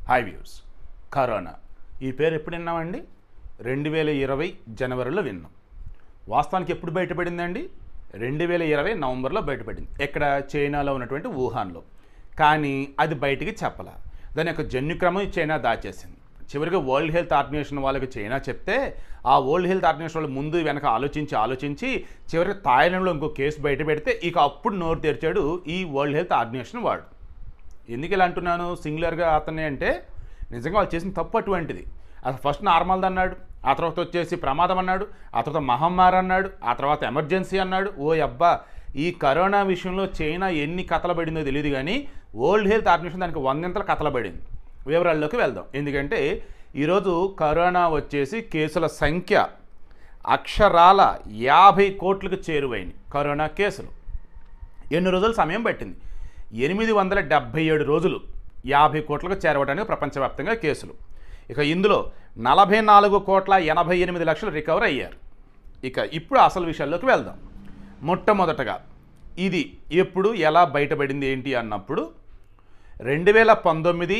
hi views corona ఈ పేరు ఎప్పుడు విన్నామండి రెండు వేల ఇరవై జనవరిలో విన్నాం వాస్తవానికి ఎప్పుడు బయటపడిందండి రెండు వేల ఇరవై నవంబర్లో బయటపడింది ఎక్కడ చైనాలో ఉన్నటువంటి వుహాన్లో కానీ అది బయటికి చెప్పల దాని యొక్క జన్యుక్రమం ఈ చైనా దాచేసింది చివరికి వరల్డ్ హెల్త్ ఆర్గనైజేషన్ వాళ్ళకి చైనా చెప్తే ఆ వరల్డ్ హెల్త్ ఆర్గనైజేషన్ వాళ్ళు ముందు వెనక ఆలోచించి ఆలోచించి చివరికి థాయిలాండ్లో ఇంకో కేసు బయట పెడితే ఇక అప్పుడు నోరు తెరిచాడు ఈ వరల్డ్ హెల్త్ ఆర్గనైజేషన్ వాడు ఎందుకు ఇలా అంటున్నాను సింగులర్గా అతనే అంటే నిజంగా వాళ్ళు చేసిన తప్పు అటువంటిది అసలు ఫస్ట్ నార్మల్ది అన్నాడు ఆ తర్వాత వచ్చేసి ప్రమాదం అన్నాడు ఆ తర్వాత మహమ్మారి అన్నాడు ఆ తర్వాత ఎమర్జెన్సీ అన్నాడు ఓ అబ్బా ఈ కరోనా విషయంలో చైనా ఎన్ని కథలు పడిందో తెలియదు కానీ వరల్డ్ హెల్త్ ఆర్గనైజేషన్ దానికి వందెంతల కథలు పడింది వివరాల్లోకి వెళ్దాం ఎందుకంటే ఈరోజు కరోనా వచ్చేసి కేసుల సంఖ్య అక్షరాల యాభై కోట్లకు చేరువైంది కరోనా కేసులు ఎన్ని రోజులు సమయం పట్టింది ఎనిమిది వందల డెబ్భై ఏడు రోజులు యాభై కోట్లకు చేరవడానికి ప్రపంచవ్యాప్తంగా కేసులు ఇక ఇందులో నలభై నాలుగు కోట్ల ఎనభై ఎనిమిది లక్షలు రికవర్ అయ్యారు ఇక ఇప్పుడు అసలు విషయాల్లోకి వెళ్దాం మొట్టమొదటగా ఇది ఎప్పుడు ఎలా బయటపడింది ఏంటి అన్నప్పుడు రెండు వేల పంతొమ్మిది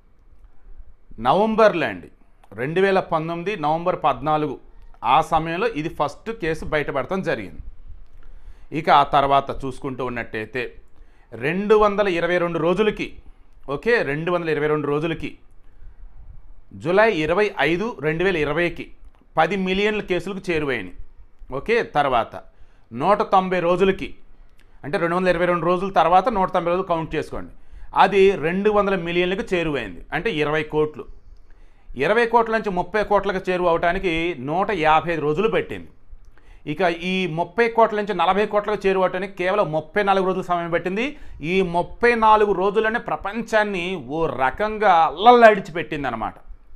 నవంబర్లో అండి రెండు వేల పంతొమ్మిది నవంబర్ పద్నాలుగు ఆ సమయంలో ఇది ఫస్ట్ కేసు బయటపడటం జరిగింది ఇక ఆ తర్వాత చూసుకుంటూ ఉన్నట్టయితే రెండు వందల ఇరవై రెండు రోజులకి ఓకే రెండు వందల ఇరవై రెండు రోజులకి జూలై ఇరవై ఐదు రెండు వేల ఇరవైకి పది మిలియన్ల కేసులకు చేరువైనాయి ఓకే తర్వాత నూట తొంభై రోజులకి అంటే రెండు వందల ఇరవై రెండు రోజుల తర్వాత నూట తొంభై రోజులు కౌంట్ చేసుకోండి అది రెండు వందల మిలియన్లకు చేరువైంది అంటే ఇరవై కోట్లు ఇరవై కోట్ల నుంచి ముప్పై కోట్లకు చేరువ అవడానికి నూట యాభై రోజులు పెట్టింది ఇక ఈ ముప్పై కోట్ల నుంచి నలభై కోట్లకు చేరువటానికి కేవలం ముప్పై నాలుగు రోజుల సమయం పెట్టింది ఈ ముప్పై నాలుగు రోజులనే ప్రపంచాన్ని ఓ రకంగా అల్లల్లాడిచి పెట్టింది అనమాట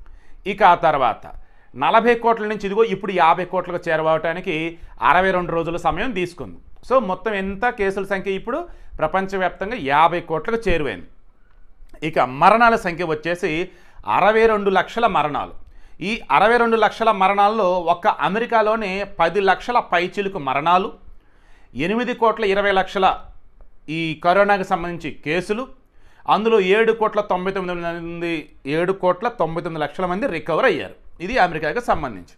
ఇక ఆ తర్వాత నలభై కోట్ల నుంచి ఇదిగో ఇప్పుడు యాభై కోట్లకు చేరువవటానికి అరవై రెండు రోజుల సమయం తీసుకుంది సో మొత్తం ఎంత కేసుల సంఖ్య ఇప్పుడు ప్రపంచవ్యాప్తంగా యాభై కోట్లకు చేరువైంది ఇక మరణాల సంఖ్య వచ్చేసి అరవై రెండు లక్షల మరణాలు ఈ అరవై రెండు లక్షల మరణాల్లో ఒక్క అమెరికాలోనే పది లక్షల పైచిలుకు మరణాలు ఎనిమిది కోట్ల ఇరవై లక్షల ఈ కరోనాకి సంబంధించి కేసులు అందులో ఏడు కోట్ల తొంభై తొమ్మిది మంది ఏడు కోట్ల తొంభై తొమ్మిది లక్షల మంది రికవర్ అయ్యారు ఇది అమెరికాకి సంబంధించి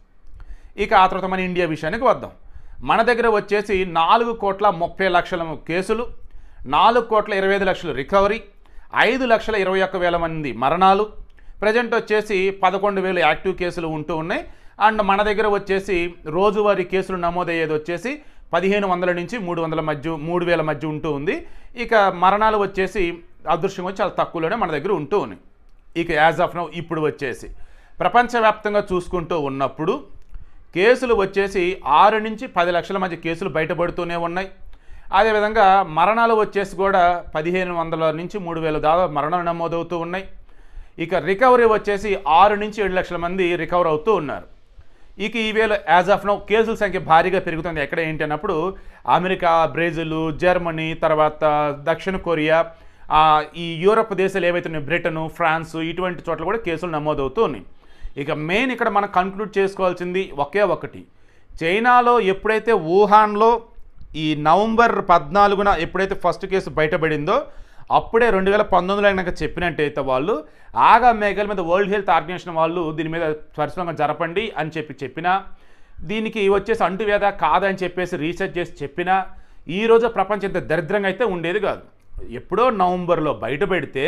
ఇక ఆ తర్వాత మన ఇండియా విషయానికి వద్దాం మన దగ్గర వచ్చేసి నాలుగు కోట్ల ముప్పై లక్షల కేసులు నాలుగు కోట్ల ఇరవై ఐదు లక్షలు రికవరీ ఐదు లక్షల ఇరవై ఒక్క వేల మంది మరణాలు ప్రజెంట్ వచ్చేసి పదకొండు వేలు యాక్టివ్ కేసులు ఉంటూ ఉన్నాయి అండ్ మన దగ్గర వచ్చేసి రోజువారీ కేసులు నమోదయ్యేది వచ్చేసి పదిహేను వందల నుంచి మూడు వందల మధ్య మూడు వేల మధ్య ఉంటూ ఉంది ఇక మరణాలు వచ్చేసి అదృశ్యం వచ్చి చాలా తక్కువలోనే మన దగ్గర ఉంటూ ఉన్నాయి ఇక యాజ్ ఆఫ్ నౌ ఇప్పుడు వచ్చేసి ప్రపంచవ్యాప్తంగా చూసుకుంటూ ఉన్నప్పుడు కేసులు వచ్చేసి ఆరు నుంచి పది లక్షల మధ్య కేసులు బయటపడుతూనే ఉన్నాయి అదేవిధంగా మరణాలు వచ్చేసి కూడా పదిహేను వందల నుంచి మూడు వేల దాదాపు మరణాలు నమోదవుతూ ఉన్నాయి ఇక రికవరీ వచ్చేసి ఆరు నుంచి ఏడు లక్షల మంది రికవర్ అవుతూ ఉన్నారు ఇక ఈవేళ యాజ్ ఆఫ్ నౌ కేసుల సంఖ్య భారీగా పెరుగుతుంది ఎక్కడ ఏంటి అన్నప్పుడు అమెరికా బ్రెజిల్ జర్మనీ తర్వాత దక్షిణ కొరియా ఆ, ఈ యూరప్ దేశాలు ఏవైతే ఉన్నాయి బ్రిటన్ ఫ్రాన్స్ ఇటువంటి చోట్ల కూడా కేసులు నమోదవుతూ ఉన్నాయి ఇక మెయిన్ ఇక్కడ మనం కన్క్లూడ్ చేసుకోవాల్సింది ఒకే ఒకటి చైనాలో ఎప్పుడైతే వుహాన్లో ఈ నవంబర్ పద్నాలుగున ఎప్పుడైతే ఫస్ట్ కేసు బయటపడిందో అప్పుడే రెండు వేల పంతొమ్మిదిలో కనుక చెప్పినట్టయితే వాళ్ళు ఆగా మేఘాల మీద వరల్డ్ హెల్త్ ఆర్గనైజేషన్ వాళ్ళు దీని మీద పరిశ్రమ జరపండి అని చెప్పి చెప్పినా దీనికి వచ్చేసి అంటువ్యాధ కాదని చెప్పేసి రీసెర్చ్ చేసి చెప్పినా ఈరోజు ప్రపంచం ఇంత దరిద్రంగా అయితే ఉండేది కాదు ఎప్పుడో నవంబర్లో బయట పెడితే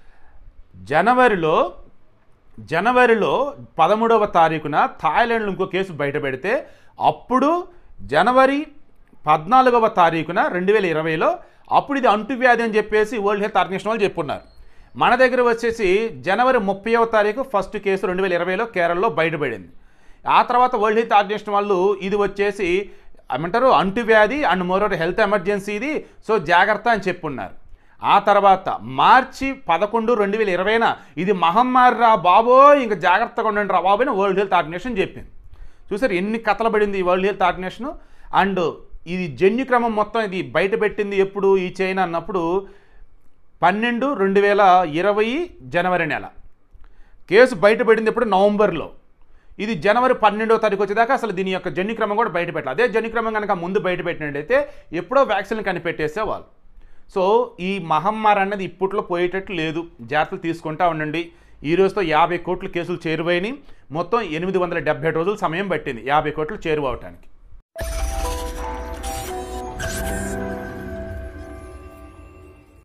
జనవరిలో జనవరిలో పదమూడవ తారీఖున థాయిలాండ్లో ఇంకో కేసు బయట పెడితే అప్పుడు జనవరి పద్నాలుగవ తారీఖున రెండు వేల ఇరవైలో అప్పుడు ఇది అంటువ్యాధి అని చెప్పేసి వరల్డ్ హెల్త్ ఆర్గనైజేషన్ వాళ్ళు చెప్పున్నారు మన దగ్గర వచ్చేసి జనవరి ముప్పైవ తారీఖు ఫస్ట్ కేసు రెండు వేల ఇరవైలో కేరళలో బయటపడింది ఆ తర్వాత వరల్డ్ హెల్త్ ఆర్గనైజేషన్ వాళ్ళు ఇది వచ్చేసి ఏమంటారు అంటువ్యాధి అండ్ మోరోవర్ హెల్త్ ఎమర్జెన్సీ ఇది సో జాగ్రత్త అని చెప్పున్నారు ఆ తర్వాత మార్చి పదకొండు రెండు వేల ఇరవైన ఇది మహమ్మారి రా బాబోయ్ ఇంకా జాగ్రత్తగా ఉండండి రా బాబోయ్ అని వరల్డ్ హెల్త్ ఆర్గనైజేషన్ చెప్పింది చూసారు ఎన్ని కథలు పడింది ఈ వరల్డ్ హెల్త్ ఆర్గనైజేషన్ అండ్ ఇది జన్యుక్రమం మొత్తం ఇది బయట పెట్టింది ఎప్పుడు ఈ చైనా అన్నప్పుడు పన్నెండు రెండు వేల ఇరవై జనవరి నెల కేసు బయటపడింది ఎప్పుడు నవంబర్లో ఇది జనవరి పన్నెండవ తారీఖు వచ్చేదాకా అసలు దీని యొక్క జన్యుక్రమం కూడా బయట పెట్టాలి అదే జన్యుక్రమం కనుక ముందు బయట పెట్టినట్టయితే ఎప్పుడో వ్యాక్సిన్ కనిపెట్టేసే వాళ్ళు సో ఈ మహమ్మారి అన్నది ఇప్పట్లో పోయేటట్టు లేదు జాగ్రత్తలు తీసుకుంటా ఉండండి ఈ రోజుతో యాభై కోట్లు కేసులు చేరువైనాయి మొత్తం ఎనిమిది వందల డెబ్బై రోజులు సమయం పట్టింది యాభై కోట్లు చేరువవటానికి